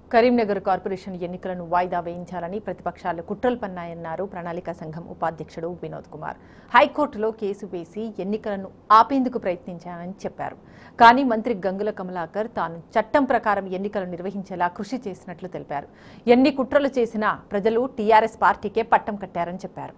Karimnagar corporation ఎన్నికలను వాయిదా వేయించాలని ప్రతిపక్షాలు కుట్రలు పన్నాయన్నారు ప్రణాళిక సంఘం ఉపాధ్యక్షుడు వినోద్ కుమార్ హైకోర్టులో కేసు వేసి ఎన్నికలను ఆపేందుకు ప్రయత్నించానని చెప్పారు కానీ మంత్రి గంగుల కమలాకర్ తాను చట్టం ప్రకారం ఎన్నికలు నిర్వహించేలా కృషి చేసినట్లు తెలిపారు ఎన్ని కుట్రలు చేసినా ప్రజలు టీఆర్ఎస్ పార్టీకే పట్టం కట్టారని చెప్పారు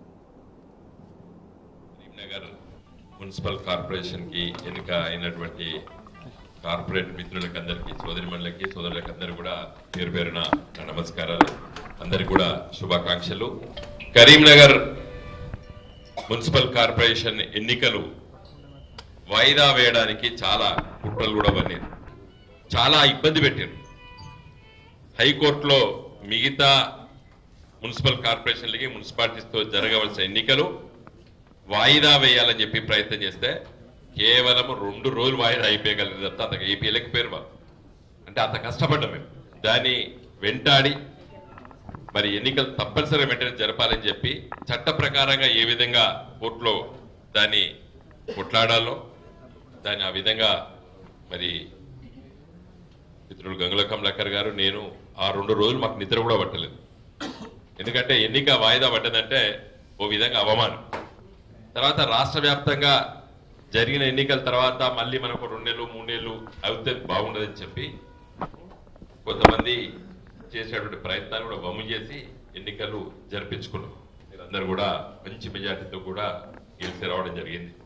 కరీంనగర్ మున్సిపల్ కార్పొరేషన్ కి ఎన్నిక అయినటువంటి కార్పొరేట్ మిత్రులకు అందరికీ సోదరిమణులకి సోదరులకు అందరూ కూడా పేరు పేరున నా నమస్కారాలు అందరికి కూడా శుభాకాంక్షలు కరీంనగర్ మున్సిపల్ కార్పొరేషన్ ఎన్నికలు వాయిదా వేయడానికి చాలా కుట్రలు కూడా పన్నారు చాలా ఇబ్బంది పెట్టారు హైకోర్టులో మిగతా మున్సిపల్ కార్పొరేషన్లకి మున్సిపాలిటీస్తో జరగవలసిన ఎన్నికలు వాయిదా వేయాలని చెప్పి ప్రయత్నం చేస్తే కేవలం రెండు రోజులు వాయిదా అయిపోయగలిగింది తప్ప అంత ఏపీఎల్కి పేరు వా- అంటే అంత కష్టపడ్డాం మేము దాన్ని వెంటాడి మరి ఎన్నికలు తప్పనిసరిగా వెంటనే జరపాలని చెప్పి చట్ట ప్రకారంగా ఏ విధంగా కోర్టులో దాన్ని కొట్లాడాలో దాన్ని ఆ విధంగా మరి మిత్రులు గంగుల కమలాకర్ గారు నేను ఆ రెండు రోజులు మాకు నిద్ర కూడా పట్టలేదు ఎందుకంటే ఎన్నిక వాయిదా పడ్డదంటే ఓ విధంగా అవమానం తర్వాత రాష్ట్ర వ్యాప్తంగా జరిగిన ఎన్నికల తర్వాత మళ్ళీ మనకు రెండు నెలలు మూడు నెలలు అవుతే బాగుండదని చెప్పి కొంతమంది చేసేటువంటి ప్రయత్నాలు కూడా వమ్ము చేసి ఎన్నికలు జరిపించుకున్నాం మీరందరూ కూడా మంచి మెజార్టీతో కూడా గెలిచి రావడం జరిగింది